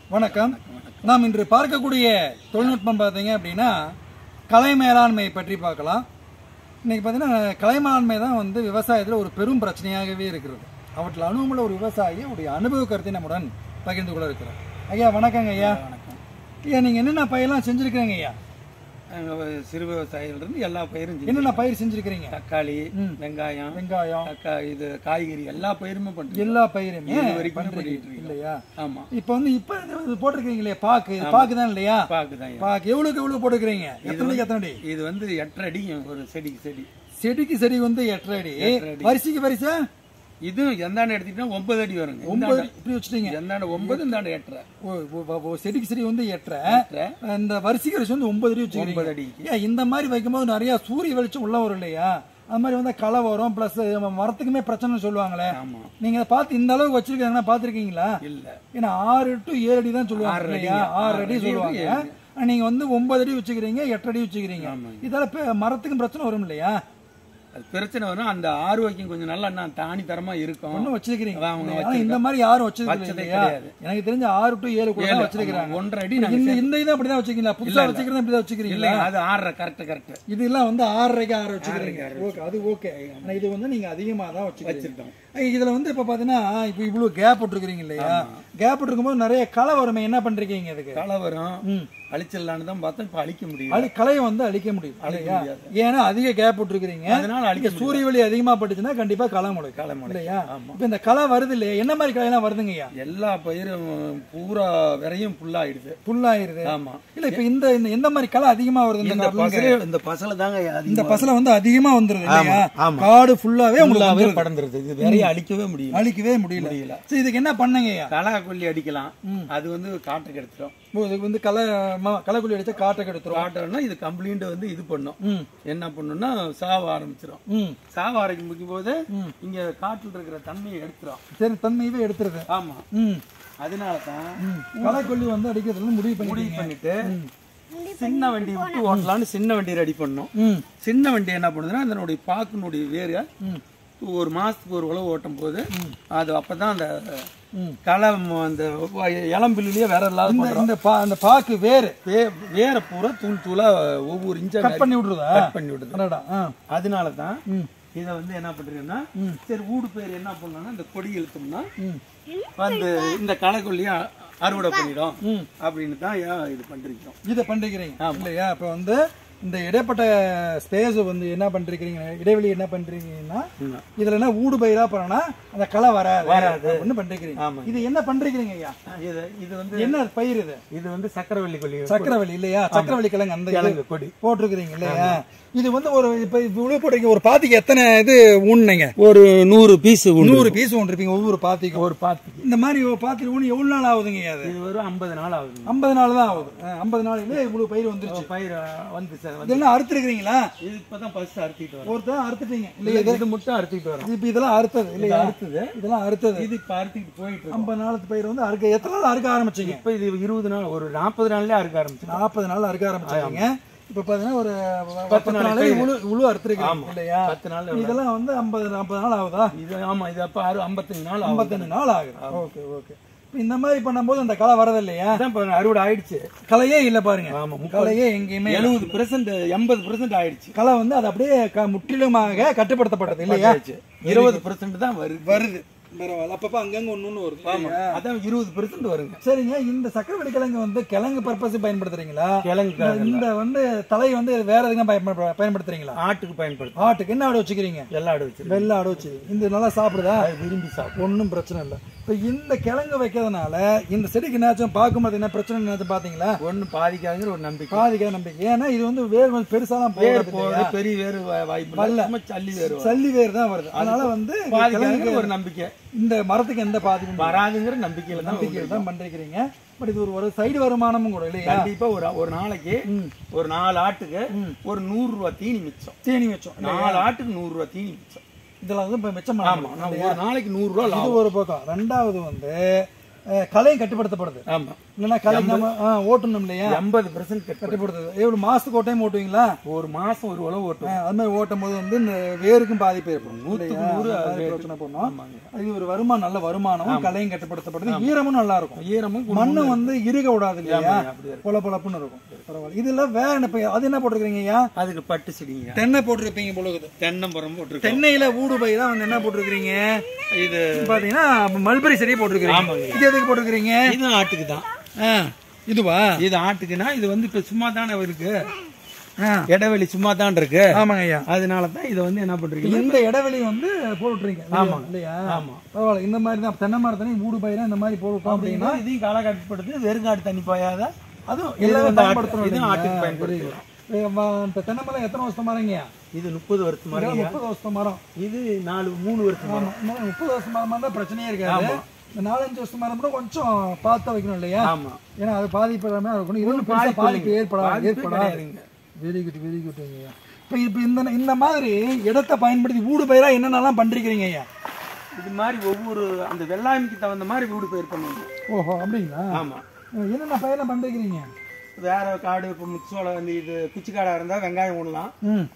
வணக்கம் நாம் இன்று பார்க்கக்கூடிய தொழில்நுட்பம் பார்த்தீங்க அப்படின்னா கலை மேலாண்மை பற்றி பார்க்கலாம் இன்னைக்கு பார்த்தீங்கன்னா கலை மேலாண்மை தான் வந்து விவசாயத்தில் ஒரு பெரும் பிரச்சனையாகவே இருக்கிறது அவற்றில் அனுபவமுள்ள ஒரு விவசாயி அவருடைய அனுபவ கருத்தை நம்முடன் பகிர்ந்து கொள்ள இருக்கிறார் ஐயா வணக்கங்க ஐயா ஐயா நீங்கள் என்னென்ன பயிரெல்லாம் செஞ்சுருக்கிறீங்க ஐயா நாங்கள் சிறு விவசாயிலிருந்து எல்லா பயிரும் செஞ்சு- என்னென்ன பயிர் செஞ்சுருக்கிறீங்க தக்காளி வெங்காயம் வெங்காயம் தக்கா இது காய்கறி எல்லா பயிருமே பண்றோம் எல்லா பயிருமே இது வரைக்கும் பண்றீங்க பண்ணிட்டு இருக்கோம். இல்லையா ஆமா இப்போ வந்து இப்போ இது போட்டிருக்கீங்களே பாக்கு இது பாக்கு தான் இல்லையா பாக்குதான் பாக்கு எவ்வளோக்கு எவ்வளோ போட்டுக்கிறீங்க எத்தனை அடிக்கு எத்தனை அடி இது வந்து எட்டரை அடிக்கும் ஒரு செடிக்கு செடி செடிக்கு செடி வந்து எட்டரை அடி வரிசைக்கு வரிசை இதுவும் எந்தாண்ட எடுத்துக்கிட்டா ஒன்பது அடி வருங்க ஒன்பது இப்படி வச்சுட்டீங்க எந்தாண்ட ஒன்பது இந்தாண்ட எட்டரை ஓ, ஓ, ஓ, ஓ, செடிக்கு செடி வந்து எட்டரை எட்டரை இந்த வரிசைக்கு வரிசை வந்து ஒன்பது அடி ஒன்பது வச்சுக்கிறீங்க அடிக்கு ஏன் இந்த மாதிரி வைக்கும்போது நிறைய சூரிய வெளிச்சம் உள்ள வரும் இல்லையா அது மாதிரி வந்து களை வரும் பிளஸ் மரத்துக்குமே பிரச்சனை சொல்லுவாங்களே ஆமா நீங்க அதை பார்த்து இந்த அளவுக்கு வச்சிருக்காங்கன்னா பாத்திருக்கீங்களா இல்ல ஏன்னா ஆறு டு ஏழு அடி தான் சொல்லுவாங்க இல்லையா ஆறு அடி சொல்லுவாங்க ஆனா நீங்க வந்து ஒன்பது அடி வச்சுக்கிறீங்க எட்டு அடி வச்சுக்கிறீங்க இதால பெ- மரத்துக்கும் பிரச்சனை வரும் இல்லையா அது பிரச்சனை வரும் அந்த ஆரோக்கியம் கொஞ்சம் நல்லா நான் தாணி தரமா இருக்கும் ஒன்னும் வச்சிருக்கிறீங்க அதான் அவங்க ஆனா இந்த மாதிரி யாரும் வச்சது வச்சதே இல்லையா கிடையாது. எனக்கு தெரிஞ்ச ஆறு டு ஏழு கூட தான் வச்சிருக்கிறாங்க ஒன்றரை அடி நாங்க இந்த இந்த இதை அப்படிதான் வச்சுக்கீங்களா புதுசா வச்சுக்கிறதா இப்படிதான் வச்சுக்கிறீங்களா இல்லைங்க அது ஆறரை கரெக்ட் கரெக்ட் இதெல்லாம் வந்து ஆறரைக்கு ஆறு வச்சுக்கிறீங்க ஓகே அது ஓகே ஆனா இது வந்து நீங்க அதிகமா தான் வச்சுக்கிறீங்க வச்சிருக்கோம் ஐயா, இதுல வந்து இப்ப பாத்தீங்கன்னா இப்ப இவ்வளவு கேப் விட்டுருக்கீங்க இல்லையா கேப் விட்டுருக்கும்போது நிறைய களை வருமே என்ன பண்றீங்க இதுக்கு களை வரும் ம். அழிச்சிடலான்னு தான் பார்த்தா இப்ப அழிக்க முடியும் அழி களையை வந்து அழிக்க முடியும் இல்லையா ஏன்னா அதிக கேப் விட்டுருக்கீங்க அதனால அழிக்க இங்க சூரிய ஒளி அதிகமா பட்டுச்சுன்னா கண்டிப்பா களை முளைக்கும் களை முளைக்கும். இல்லையா இப்ப இந்த களை வருது இல்லையா என்ன மாதிரி களையெல்லாம் வருதுங்க ஐயா எல்லா பயிரும் பூரா விரையும் புல்லாயிடுது புல்லாயிருது ஆமா இல்ல இப்ப இந்த இந்த எந்த மாதிரி களை அதிகமா வருது இந்த இந்த காட்டுல? பசல இந்த பசல தாங்க இந்த பசல வந்து அதிகமா வந்துருது இல்லையா ஆமா. காடு ஃபுல்லாவே உங்களுக்கு ஃபுல்லாவே வந்துருது. படர்ந்துருது இது விரைய அழிக்கவே முடியும் அழிக்கவே முடியல முடியல. சரி இதுக்கு என்ன பண்ணீங்க ஐயா களா கொல்லி அடிக்கலாம் அது வந்து காட்டுக்கு எடுத்துரும் ஓ, இதுக்கு வந்து களை ம- களைக்குள்ளி அடிச்சா காட்டை கெடுத்துரும் காட்டோம்னா இது கம்ப்ளீண்ட் வந்து இது பண்ணும் ம் என்ன பண்ணும்னா சாவ ஆரம்பிச்சிடும் ம் சாவ ஆரம்பிக்கும் போது இங்க காட்டுல இருக்கிற தண்ணியை எடுத்துரும் சரி தன்மையவே எடுத்துருது ஆமா ம் அதனால தான் ம் களைக்கொல்லி வந்து அடிக்கிறதுல முடிவு பண்ணி முடிவு பண்ணிட்டு சின்ன வண்டி விட்டு ஓட்டலாம்னு சின்ன வண்டி ரெடி பண்ணோம் ம் சின்ன வண்டி என்ன பண்ணுதுன்னா அதனுடைய பாக்குனுடைய வேறு ம் ஒரு மாசத்துக்கு ஒரு உழவு ஓட்டும் போது அது அப்பதான் அந்த ம். களை ம- அந்த இளம்பிள்ளையே வேற இல்லாத இந்த பண்றோம். இந்த பா அந்த பாக்கு வேறு வே- வேற பூரா தூள் தூளா ஒவ்வொரு இன்ச்சா கட் பண்ணி விடுறதா கட் பண்ணி விடுது அடடா ஆ அதனால தான் ம் இதை வந்து என்ன பண்றீங்கன்னா சரி ஊடு பேர் என்ன பண்ணோம்னா இந்த கொடி இழுத்தோம்னா ம் வந்து இந்த களைக்கொல்லியை அறுவடை பண்ணிடும் ம். அப்படின்னு தான் ஏன் இது பண்றீங்க இதை பண்றீங்க இல்லையா இப்ப வந்து இந்த இடைப்பட்ட ஸ்பேஸ் வந்து என்ன பண்றீங்க இடைவெளி என்ன பண்றீங்கன்னா இதுல என்ன ஊடு பயிரா பண்ணனா அந்த களை வராது வராது அப்படின்னு பண்றீங்க ஆமா. இது என்ன பண்றீங்க ஐயா இது இது வந்து என்ன பயிர் இது இது வந்து சக்கரவள்ளி கொல்லி சக்கரவள்ளி இல்லையா சக்கரவள்ளி கிழங்கு அந்த இது கிழங்கு கொடி போட்டிருக்கிறீங்க இல்லையா இது வந்து ஒரு இப்ப இவ்வளவு போட்டிருக்கீங்க ஒரு பாத்திக்கு எத்தனை இது ஊனுங்க ஒரு நூறு பீஸ் நூறு பீஸ் ஒன்றிருப்பீங்க ஒவ்வொரு பாத்திக்கும் ஒரு பாத்து இந்த மாதிரி ஒரு பாத்திக்கு ஊனி எவ்வளவு நாள் ஆகுதுங்க ஐயா அது இது ஒரு ஐம்பது நாள் ஆகுது ஐம்பது நாள் தான் ஆகுது ஐம்பது நாள்ல இவ்வளவு பயிர் வந்துருச்சு பயிர் வந்து சார் வந்து இதெல்லாம் அறுத்துருக்கிறீங்களா இது இப்பதான் ஃபர்ஸ்ட் அறுத்திட்டு வரோம் ஒருத்தர் அறுத்துட்டீங்க இல்லையா இது இது மட்டும் அறுத்திட்டு வரோம் இப்ப இதெல்லாம் அறுத்தது இல்லையா அறுத்தது இதெல்லாம் அறுத்தது இது இப்ப அறுத்திட்டு போயிட்டு இருக்கோம் ஐம்பது நாளுக்கு பயிர் வந்து அறுக்க எத்தனை நாள் அறுக்க ஆரம்பிச்சீங்க இப்ப இது இருபது நாள் ஒரு நாற்பது நாள்லயே அறுக்க ஆரம்பிச்சு நாற்பது நாள் அறுக்க ஆரம்பிச்சாங்க இப்ப பாத்தீங்கன்னா ஒரு பத்து நாள் இவ்வளவு இவ்வளவு அறுத்துருக்கீங்க இல்லையா பத்து நாள் இதெல்லாம் வந்து ஐம்பது நாற்பது நாள் ஆகுதா இது ஆமா இது அப்ப ஆறு ஐம்பத்தஞ்சு நாள் ஆகும் ஐம்பத்தஞ்சு நாள் ஆகுது ஓகே ஓகே இந்த மாதிரி பண்ணும்போது அந்த களை வரது இல்லையா அதான் இப்ப அறுவடை ஆயிடுச்சு களையே இல்ல பாருங்க ஆமா களையே எங்கேயுமே எழுபது பெர்சன்ட் எண்பது பெர்சன்ட் ஆயிடுச்சு களை வந்து அது அப்படியே க- முற்றிலுமாக கட்டுப்படுத்தப்பட்டது இல்லையா இருபது பெர்சன்ட் தான் வருது வருது பரவாயில்ல அப்பப்ப அங்கங்க ஒண்ணு வருது இல்லையா? அதான் இருபது பெர்சன்ட் வருங்க சரிங்க இந்த சக்கரவள்ளி கிழங்கு வந்து கிழங்கு பர்பஸ் பயன்படுத்துறீங்களா கிழங்கு இந்த- இந்த வந்து தலை வந்து வேற எதுக்கும் பயன்பட- பயன்படுத்துறீங்களா ஆட்டுக்கு பயன்படுத்தும் ஆட்டுக்கு என்ன ஆடு வச்சுக்கிறீங்க எல்லா ஆடு வச்சு வெள்ளை ஆடு வச்சு இந்த நல்லா சாப்பிடுதா விரும்பி சாப்பிடும் ஒன்றும் பிரச்சனை இல்லை இப்போ இந்த கிழங்கு வைக்கிறதுனால இந்த செடிக்கு என்னாச்சும் பார்க்கும்போது என்ன பிரச்சனை என்னாச்சும் பாத்தீங்களா ஒண்ணு பாதிக்காதுங்கிற ஒரு நம்பிக்கை பாதிக்காத நம்பிக்கை ஏன்னா இது வந்து வேர் கொஞ்சம் பெருசாலாம் வேறு போகிறது போகுது பெரிய வேறு வா- வாய்ப்பு இல்லை சும்மா சல்லி வேறு வரும். சல்லி வேர் தான் வருது அதனால வந்து பாதிக்காதுங்கிற ஒரு நம்பிக்கை இந்த மரத்துக்கு எந்த பாதிப்பும் வராதுங்கிற நம்பிக்கையில தான் நம்பிக்கையில் தான் பண்றீங்க பட் இது ஒரு ஒரு சைடு வருமானமும் கூட இல்லையா கண்டிப்பா ஒரு ஒரு நாளைக்கு ஒரு நாலு ஆட்டுக்கு ஒரு நூறு ரூபாய் தீனி மிச்சம் தேனி வச்சோம் நாலு ஆட்டுக்கு நூறு ரூபாய் தீனி மிச்சம் இதெல்லாம் வந்து இப்போ மிச்சம் ஆமா நான் ஒரு நாளைக்கு நூறு ரூபாய் இது லாபம் ஒரு பக்கம் ரெண்டாவது வந்து அஹ், கலையும் கட்டுப்படுத்தப்படுது ஆமா இல்லைன்னா கலை நம்ம ஆ, ஓட்டணும் இல்லையா எண்பது பெர்சன்ட் கட்டு கட்டுப்படுத்துது எவ்வளவு மாசத்துக்கு ஒரு டைம் ஓட்டுவீங்களா ஒரு மாசம் ஒரு உழவு ஆ, ஓட்டும் அது மாதிரி ஓட்டும் போது வந்து இந்த வேருக்கும் பாதிப்பு ஏற்படும் நூத்துக்கு இல்லையா? நூறு அந்த அது மாதிரி வேறு. பிரச்சனை பண்ணும் ஆமாங்க. அது ஒரு வருமானம் நல்ல வருமானமும் கலையும் கட்டுப்படுத்தப்படுது ஈரமும் நல்லா இருக்கும் ஈரமும் மண்ணு வந்து இருக விடாது இல்லையா ஆமாங்க, அப்படியே இருக்கும். பொல பொலப்புன்னு இருக்கும் பரவாயில்ல இதுல வேற என்ன இப்ப அது என்ன போட்டிருக்கீங்க ஐயா அதுக்கு பட்டு செடிங்க தென்னை போட்டிருப்பீங்க பொழுது தென்னம்பரம் போட்டிருக்கோம் தென்னையில ஊடு பை தான் வந்து என்ன போட்டிருக்கீங்க இது பாத்தீங்கன்னா மல்பரி செடி போட்டிருக்கீங்க ஆமாங்க. இது எதுக்கு போட்டிருக்கீங்க இது ஆட்டுக்கு தான் ஆ, இதுவா இது ஆட்டுக்குன்னா இது வந்து இப்ப சும்மா தானே இருக்கு ஆ, இடைவெளி சும்மா தான் இருக்கு ஆமாங்க ஐயா அதனால தான் இதை வந்து என்ன பண்றீங்க இந்த இடைவெளி வந்து போட்டுறீங்க ஆமா. இல்லையா ஆமா. பரவாயில்ல இந்த மாதிரி தான் தென்னை மரத்தனையும் ஊடு பயிரா இந்த மாதிரி போட்டுட்டோம் அப்படின்னா அப்படின்னா இதையும் கால கட்டுப்படுத்தி வெறுங்காட்டு தண்ணி பாயாத அதுவும் இது எல்லாரும் வந்து ஆட்டு- பயன்படுத்தணும் இது இல்லைங்களா? ஆட்டுக்கு பயன்படுத்தலாம். Very good. இப்ப இந்த தென்னை மரம் எத்தனை வருஷம் மரங்க இது முப்பது வருஷம் மரம் முப்பது வருஷம் மரம் இது நாலு மூணு வருஷம் மரம் ஆமா இன்னும் முப்பது வருஷம் மரமா இருந்தா பிரச்சனையே இருக்காது இந்த நாலஞ்சு வருஷம் மரம் கூட கொஞ்சம் பார்த்து வைக்கணும் இல்லையா ஆமா ஏன்னா அது பாதிப்பு இல்லாம இருக்கணும் இது ஒன்றும் பாதிப்பு பாதிப்பு ஏற்படாது பாதிப்பே ஏற்படாது கிடையாதுங்க. வெரி குட் வெரி குட் ஐயா இப்போ இப்போ இந்த இந்த மாதிரி இடத்தை பயன்படுத்தி ஊடு பயிரா என்னென்னலாம் பண்றீங்க ஐயா இது மாதிரி ஒவ்வொரு அந்த வெள்ளாமைக்கு தகுந்த மாதிரி வீடு பயிர் பண்ணுவாங்க ஓஹோ அப்படிங்களா ஆமா என்னென்ன பயிரெல்லாம் பண்றீங்க வேற காடு இப்போ முச்சோளம் வந்து இது குச்சி காடா இருந்தா வெங்காயம் போடலாம் ம்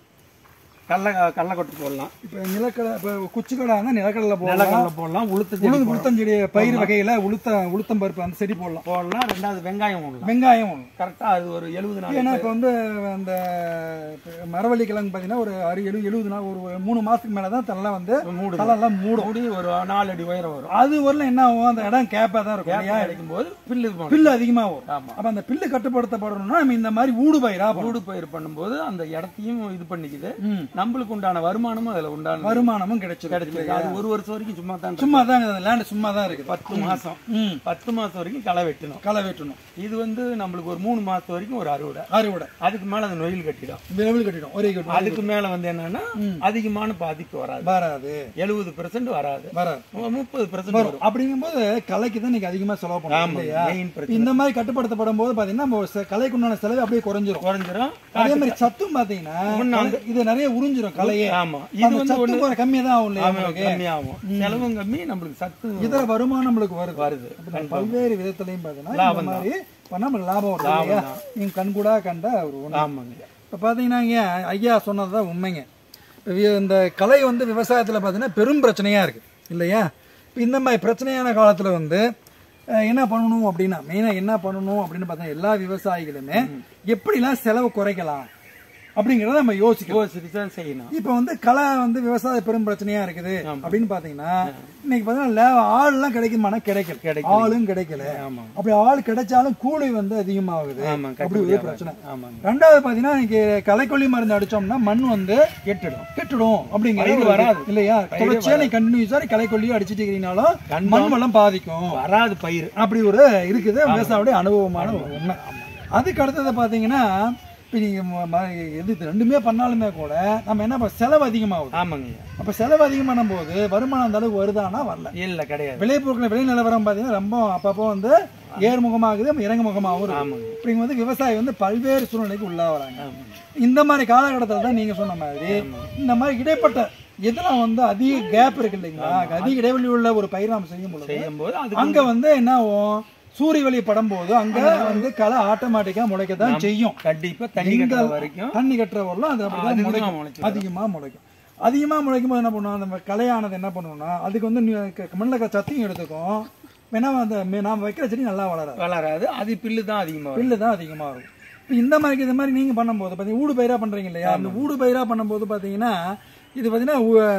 கடலை கடலைக்கொட்டை போடலாம் இப்போ நிலக்கடலை இப்போ குச்சி கடை இருந்தால் நிலக்கடலை போடலாம் நிலக்கடலை போடலாம் உளுத்த செடி உளுந்து உளுத்தஞ்செடி பயிர் வகையில உளுத்த உளுத்தம் பருப்பு அந்த செடி போடலாம் போடலாம் ரெண்டாவது வெங்காயம் போடலாம் வெங்காயம் ஒன்று கரெக்டா அது ஒரு எழுபது நாள் ஏன்னா இப்போ வந்து அந்த இப்ப மரவள்ளி கிழங்கு பார்த்தீங்கன்னா ஒரு அறு எழு எழுபது நாள் ஒரு மூணு மாசத்துக்கு மேலே தான் தலை வந்து மூடு தலைலாம் மூடும் மூடி ஒரு நாலு அடி உயரம் வரும் அது வரல என்ன ஆகும் அந்த இடம் கேப்பாக தான் இருக்கும் இல்லையா கிடைக்கும் போது பில்லு போடணும். பில்லு அதிகமாக வரும் ஆமா அப்போ அந்த பில்லு கட்டுப்படுத்தப்படணும்னா நம்ம இந்த மாதிரி ஊடு பயிரா போடணும். வீடு பயிர் பண்ணும்போது அந்த இடத்தையும் இது பண்ணிக்குது ம். நம்மளுக்கு உண்டான வருமானமும் அதுல உண்டான வருமானமும் கிடைச்சிடும் கிடைச்சிருக்கு அது ஒரு வருஷம் வரைக்கும் சும்மா தான் இருக்கு. சும்மா தான் அந்த லேண்ட் சும்மா தான் இருக்குது பத்து மாசம் ம் பத்து மாசம் வரைக்கும் களை வெட்டணும் களை வெட்டணும் இது வந்து நம்மளுக்கு ஒரு மூணு மாசம் வரைக்கும் ஒரு அறுவடை அறுவடை அதுக்கு மேல அது நொயில் கட்டிடும் விரைவில் கட்டிடும் ஒரே கட்டும் அதுக்கு மேல வந்து என்னன்னா அதிகமான பாதிப்பு வராது வராது எழுபது பெர்சன்ட் வராது வராது முப்பது பெர்சன்ட் வரும் அப்படிங்கும்போது கலைக்கு தான் நீங்க அதிகமா செலவு பண்ணணும் ஆமா இல்லையா மெயின் பிரச்சனை இந்த மாதிரி கட்டுப்படுத்தப்படும் போது பாத்தீங்கன்னா நம்ம செ- கலைக்கு உண்டான செலவு அப்படியே குறைஞ்சிரும் குறைஞ்சிரும் அதே மாதிரி சத்தும் பாத்தீங்கன்னா கலை- இது நிறைய உறிஞ்சிரும் கலையே ஆமா இது இது வந்து சத்து கொஞ்சம் கம்மியா தான் ஆகும் இல்லையா ஆமா, உங்களுக்கு? கம்மியாகும் செலவும் கம்மி நம்மளுக்கு சத்து இதர வருமானம் நம்மளுக்கு வருது வருது அப்ப பல்வேறு விதத்திலையும் பாத்தீங்கன்னா இந்த மாதிரி பண்ணா நம்மளுக்கு லாபம் வருது இல்லையா நீங்க கண்கூடா கண்ட ஒரு ஒண்ணு ஆமாங்க இப்போ பார்த்தீங்கன்னா இங்க ஐயா சொன்னது தான் உண்மைங்க இப்ப வி- இந்த கலை வந்து விவசாயத்தில் பார்த்தீங்கன்னா பெரும் பிரச்சனையாக இருக்குது இல்லையா இப்போ இந்த மாதிரி பிரச்சனையான காலத்தில் வந்து அஹ், என்ன பண்ணணும் அப்படின்னா மெயினாக என்ன பண்ணணும் அப்படின்னு பார்த்தா எல்லா விவசாயிகளுமே எப்படிலாம் செலவு குறைக்கலாம் அப்படிங்கிறத நம்ம யோசிக்கணும் யோசிச்சு தான் செய்யணும் இப்போ வந்து களை வந்து விவசாய பெரும் பிரச்சனையா இருக்குது அப்படின்னு பாத்தீங்கன்னா இன்னைக்கு பாத்தீங்கன்னா லே- ஆள்லாம் கிடைக்குமானா கிடைக்கல கிடைக்கல. ஆளும் கிடைக்கல ஆமா அப்படி ஆள் கிடைச்சாலும் கூலி வந்து அதிகமாகுது ஆமா அப்படி ஒரு பிரச்சனை ஆமாங்க ரெண்டாவது பாத்தீங்கன்னா இன்னைக்கு களைக்கொல்லி மருந்து அடிச்சோம்னா மண் வந்து கெட்டுடும் கெட்டுடும் அப்படிங்கிறது பயிர் ஒரு- வராது. இல்லையா தொடர்ச்சியா நீ கண்டினியூஸா களைக்கொல்லியும் அடிச்சிட்டு இருக்கிறீங்கனாலும் மண் வளம் பாதிக்கும் வராது பயிர் அப்படி ஒரு இருக்குது விவசாயியோட அனுபவமான ஒரு உண்மை அதுக்கு அடுத்தது பாத்தீங்கன்னா இப்போ நீங்க ம- ம- எது இது ரெண்டுமே பண்ணாலுமே கூட நம்ம என்ன பண்ண- செலவு அதிகமாகுது ஆமாங்க அப்ப செலவு அதிகமானும் போது வருமானம் அந்த அளவுக்கு வருதானா வரல இல்ல கிடையாது விளைபொருட்கள் விலை நிலவரம் பாத்தீங்கன்னா ரொம்ப அப்பப்போ வந்து ஏர்முகமாகுது இறங்குமுகமாகவும் இருக்கு ஆமாங்க அப்படிங்கும்போது விவசாயி வந்து பல்வேறு சூழ்நிலைக்கு உள்ளாகிறாங்க ஆமாங்க இந்த மாதிரி காலகட்டத்தில் தான் நீங்க சொன்ன மாதிரி இந்த மாதிரி இடைப்பட்ட இதெல்லாம் வந்து அதிக கேப் இருக்கு இல்லைங்களா அதிக இடைவெளி உள்ள ஒரு பயிர் நாம் செய்யும் பொழுது செய்யும் போது அது அங்க வந்து என்ன ஆகும் சூரிய வெளி படும் போது அங்க வந்து களை ஆட்டோமேட்டிக்கா முளைக்க தான் செய்யும் கண்டிப்பா தண்ணி எங்க கட்டுற வரைக்கும் தண்ணி கட்டுறவரெல்லாம் அது அப்படிதான் அதிகமா முளைக்கும் முளைச்சிடும். அதிகமா முளைக்கும் அதிகமா முளைக்கும் போது என்ன பண்ணுவோம் அந்த கலையானது என்ன பண்ணுவோம்னா அதுக்கு வந்து நி- க- மண்ணுல இருக்க சத்தையும் எடுத்துக்கும் வேணா அந்த மே- நாம வைக்கிற செடி நல்லா வளராது வளராது அது பில்லு தான் அதிகமா வரும் பில்லு தான் அதிகமா இருக்கும் இப்போ இந்த மாதிரி இது மாதிரி நீங்க பண்ணும்போது பார்த்தீங்கன்னா ஊடு பயிரா பண்றீங்க இல்லையா அந்த ஊடு பயிரா பண்ணும்போது பாத்தீங்கன்னா இது பாத்தீங்கன்னா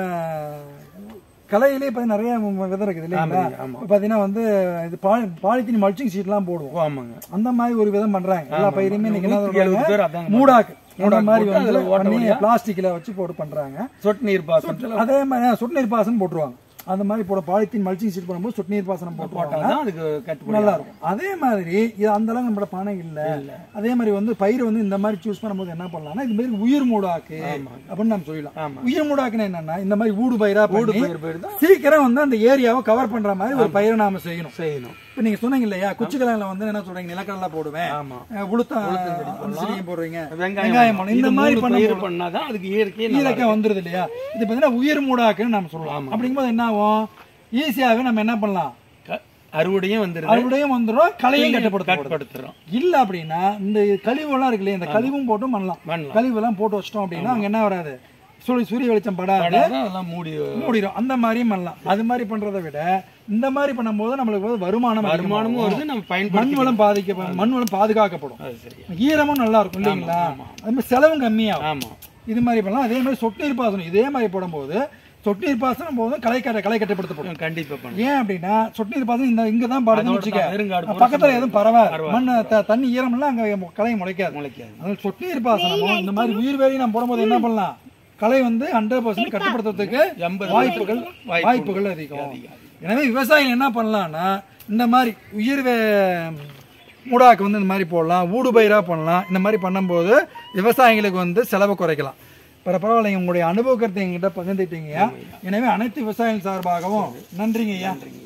உ- கலையிலே பார்த்தீங்கன்னா நிறைய உங்க விதை இருக்குது இல்லைங்களா ஆமா. இப்ப பாத்தீங்கன்னா வந்து இது பாலி பாலித்தீன் மல்ச்சிங் சீட்லாம் போடுவோம் ஓ, ஆமாங்க அந்த மாதிரி ஒரு விதம் பண்றாங்க எல்லா பயிருமே இன்னைக்கு என்ன நூத்துக்கு எழுபது சொல்றாங்க பேர் அதாங்க மூடாக்கு அந்த மூடாக்கு மாதிரி போட்டு வந்து அதுல ஓட்ட பண்ணி பிளாஸ்டிக்ல வச்சு போட்டு பண்றாங்க சொட்டு நீர் பாசனம் அதே மாதிரி சொட்டு நீர் பாசனம் போட்டுருவாங்க அந்த மாதிரி போட பாலித்தீன் மல்ச்சிங் சீட் போடும்போது சொட்டு நீர் பாசனம் போட்டுருவாங்க போட்டாதான் அதுக்கு கட்டுப்படி நல்லா இருக்கும் அதே மாதிரி இது அந்த அளவுக்கு நம்மளோட பணம் இல்ல அதே மாதிரி வந்து பயிர் வந்து இந்த மாதிரி சூஸ் பண்ணும்போது என்ன பண்ணலாம்னா இது மாதிரி உயிர் மூடாக்கு அப்படின்னு நம்ம சொல்லலாம் ஆமா. உயிர் மூடாக்குன்னா என்னன்னா இந்த மாதிரி ஊடு பயிரா ஊடு பண்ணி பயிர் பயிர் தான் சீக்கிரம் வந்து அந்த ஏரியாவை கவர் பண்ற மாதிரி ஒரு பயிரை நாம செய்யணும் செய்யணும் இப்ப நீங்க சொன்னீங்க இல்லையா குச்சிக்கிழங்குல வந்து என்ன சொல்றீங்க நிலக்கடலை போடுவேன் ஆமா அஹ் உளுத்த அந்த செடியும் போடுறீங்க வெங்காயம் வெங்காயம் போடணும். இந்த இது மாதிரி மூணு பண்ணும்போது பயிர் பண்ணாதான் அதுக்கு இயற்கையே நல்லா ஈரக்கா வந்துருது இல்லையா இது பாத்தீங்கன்னா உயிர் மூடாக்குன்னு நம்ம சொல்லலாம் அப்படிங்கும்போது என்ன ஆகும் ஈஸியாவே நம்ம என்ன பண்ணலாம் க- அறுவடையும் வந்துருது அறுவடையும் வந்துடும் களையும் கட்டுப்படுத்தப்படும் கட்டுப்படுத்துறோம் இல்ல அப்படின்னா இந்த கழிவுலாம் இருக்கு இல்லையா இந்த கழிவும் போட்டும் பண்ணலாம் பண்ணலாம். கழிவு எல்லாம் போட்டு வச்சிட்டோம் அப்படின்னா அங்க என்ன வராது சூரிய சூரிய வெளிச்சம் படாது அதாவது அதெல்லாம் மூடி மூடிடும் அந்த மாதிரியும் பண்ணலாம் அது மாதிரி பண்றதை விட இந்த மாதிரி பண்ணும்போது நம்மளுக்கு வந்து வருமானம் அதிகமாகும். வருமானமும் வருது நம்ம பயன்படுத்தி மண் வளம் பாதிக்க மண் வளம் பாதுகாக்கப்படும் அது சரி ஈரமும் நல்லா இருக்கும் இல்லைங்களா அது மாதிரி செலவும் கம்மியாகும் ஆமா இது மாதிரி பண்ணலாம் அதே மாதிரி சொட்டு நீர் பாசனம் இதே மாதிரி போடும்போது சொட்டு நீர் பாசனம் போதும் களை கட்ட களை கட்டுப்படுத்தப்படும் கண்டிப்பா பண்ணலாம் ஏன் அப்படின்னா சொட்டு நீர் பாசனம் இந்த இங்க தான் பாடுதுன்னு அதோட வச்சுக்க தான் வெறுங்காடு பூரா பக்கத்துல எதுவும் பரவாது மண் த- தண்ணி ஈரம்லாம் அங்க களை முளைக்காது முளைக்காது அதனால சொட்டு நீர் பாசனமும் இந்த மாதிரி உயிர் வேலி நம்ம போடும்போது என்ன பண்ணலாம் களை வந்து ஹண்ட்ரட் பர்சன்ட் கட்டுப்படுத்துறதுக்கு எண்பது வாய்ப்புகள் வாய்ப்புகள் அதிகம் எனவே விவசாயிகள் என்ன பண்ணலாம்னா இந்த மாதிரி உயிர் வே- மூடாக்கு வந்து இந்த மாதிரி போடலாம் ஊடுபயிராக பண்ணலாம் இந்த மாதிரி பண்ணும்போது விவசாயிகளுக்கு வந்து செலவை குறைக்கலாம் பர பரவாயில்லைங்க உங்களுடைய அனுபவ கருத்தை எங்கிட்ட பகிர்ந்துட்டீங்க எனவே அனைத்து விவசாயிகள் சார்பாகவும் நன்றிங்க ஐயா